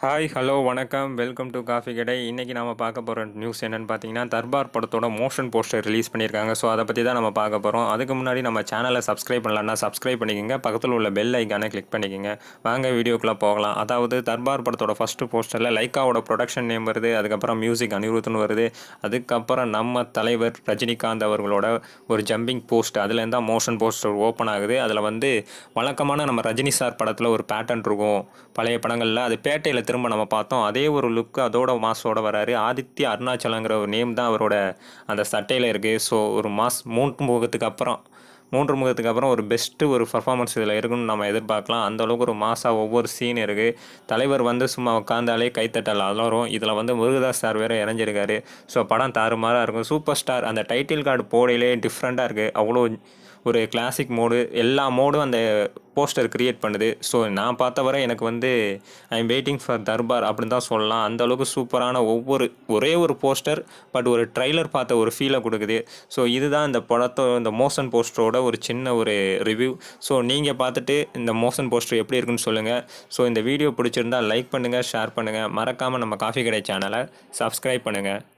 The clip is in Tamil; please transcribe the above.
ஹாய் ஹலோ வணக்கம் வெல்கம் டு காஃபி கடை இன்றைக்கி நம்ம பார்க்க போகிற நியூஸ் என்னென்னு பார்த்தீங்கன்னா தர்பார் படத்தோட மோஷன் போஸ்டர் ரிலீஸ் பண்ணியிருக்காங்க ஸோ அதை பற்றி தான் நம்ம பார்க்க போகிறோம் அதுக்கு முன்னாடி நம்ம சேனலை சப்ஸ்கிரைப் பண்ணலாம்னா சப்ஸ்கிரைப் பண்ணிக்கோங்க பக்கத்தில் உள்ள பெல் ஐக்கானை கிளிக் பண்ணிக்கோங்க வாங்க வீடியோக்குள்ளே போகலாம் அதாவது தர்பார் படத்தோட ஃபஸ்ட்டு போஸ்டரில் லைக்காவோட ப்ரொடக்ஷன் நேம் வருது அதுக்கப்புறம் மியூசிக் அனிருத்னு வருது அதுக்கப்புறம் நம்ம தலைவர் ரஜினிகாந்த் அவர்களோட ஒரு ஜம்பிங் போஸ்ட் அதுலேருந்து தான் மோஷன் போஸ்டர் ஓப்பன் ஆகுது அதில் வந்து வழக்கமான நம்ம ரஜினி சார் படத்தில் ஒரு பேட்டர்ன் இருக்கும் பழைய படங்களில் அது பேட்டையில் திரும்ப நம்ம பார்த்தோம் அதே ஒரு லுக் அதோட மாஸோட வராரு ஆதித்ய அருணாச்சலங்கிற ஒரு நேம் தான் அவரோட அந்த சட்டையில் இருக்குது ஸோ ஒரு மாஸ் மூன்று முகத்துக்கு அப்புறம் மூன்று முகத்துக்கு அப்புறம் ஒரு பெஸ்ட்டு ஒரு பர்ஃபார்மன்ஸ் இதில் இருக்குன்னு நம்ம எதிர்பார்க்கலாம் அந்த அளவுக்கு ஒரு மாசாக ஒவ்வொரு சீன் இருக்குது தலைவர் வந்து சும்மா உட்காந்தாலே கைத்தட்டல் அலரும் இதில் வந்து முருகதாஸ் சார் வேறு இணைஞ்சிருக்காரு ஸோ படம் தாறுமாறாக இருக்கும் சூப்பர் ஸ்டார் அந்த டைட்டில் கார்டு போடையிலே டிஃப்ரெண்ட்டாக இருக்குது அவ்வளோ ஒரு கிளாசிக் மோடு எல்லா மோடும் அந்த போஸ்டர் கிரியேட் பண்ணுது ஸோ நான் பார்த்த வரை எனக்கு வந்து I am waiting for Darbar அப்படின்னு தான் சொல்லலாம் அந்த அளவுக்கு சூப்பரான ஒவ்வொரு ஒரே ஒரு போஸ்டர் பட் ஒரு ட்ரைலர் பார்த்த ஒரு ஃபீலை கொடுக்குது ஸோ இதுதான் இந்த படத்தோ இந்த மோஷன் போஸ்டரோட ஒரு சின்ன ஒரு ரிவ்யூ ஸோ நீங்கள் பார்த்துட்டு இந்த மோஷன் போஸ்டர் எப்படி இருக்குன்னு சொல்லுங்கள் ஸோ இந்த வீடியோ பிடிச்சிருந்தா லைக் பண்ணுங்கள் ஷேர் பண்ணுங்கள் மறக்காமல் நம்ம காஃபி கடை சேனலை சப்ஸ்கிரைப் பண்ணுங்கள்